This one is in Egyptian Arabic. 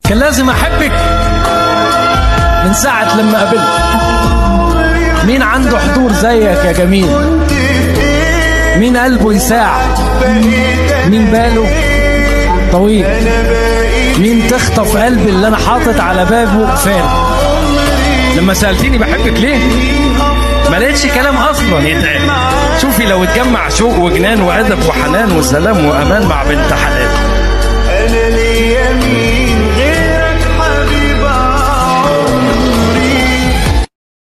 كان لازم احبك من ساعة لما قابلت مين عنده حضور زيك يا جميل مين قلبه يساع مين باله طويل مين تخطف قلبي اللي انا حاطط على بابه فارغ لما سألتني بحبك ليه ما لقيتش كلام اصلا يتقال شوفي لو اتجمع شوق وجنان وادب وحنان وسلام وامان مع بنت حلال انا ليا مين